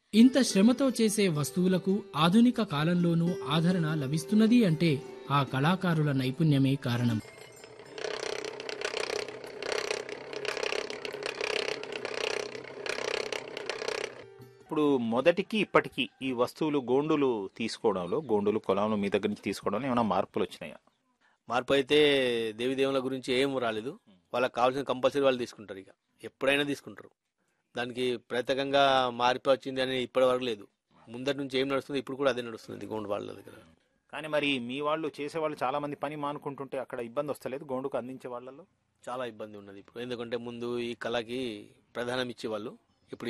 ఇంత శ్రమతో చేసే వస్తువులకు ఆధునిక కాలంలోనూ ఆదరణ లభిస్తున్నది అంటే ఆ కళాకారుల నైపుణ్యమే కారణం ఇప్పుడు మొదటికి ఇప్పటికి ఈ వస్తువులు గోండులు తీసుకోవడంలో గోండులు కొలంలో మీ దగ్గర నుంచి తీసుకోవడంలో ఏమైనా మార్పులు వచ్చినాయా మార్పు అయితే దేవి దేవుల గురించి ఏం రాలేదు వాళ్ళకి కావాల్సిన కంపల్సరీ వాళ్ళు తీసుకుంటారు ఇక ఎప్పుడైనా తీసుకుంటారు దానికి ప్రత్యేకంగా మార్పు వచ్చింది అని ఇప్పటి వరకు లేదు ముందటి నుంచి ఏం నడుస్తుంది ఇప్పుడు కూడా అదే నడుస్తుంది గోండు వాళ్ళ దగ్గర కానీ మరి మీ వాళ్ళు చేసేవాళ్ళు చాలా మంది పని మానుకుంటుంటే అక్కడ ఇబ్బంది వస్తలేదు గోండుకు అందించే వాళ్ళలో చాలా ఇబ్బంది ఉన్నది ఇప్పుడు ఎందుకంటే ముందు ఈ కళకి ప్రధానం ఇచ్చేవాళ్ళు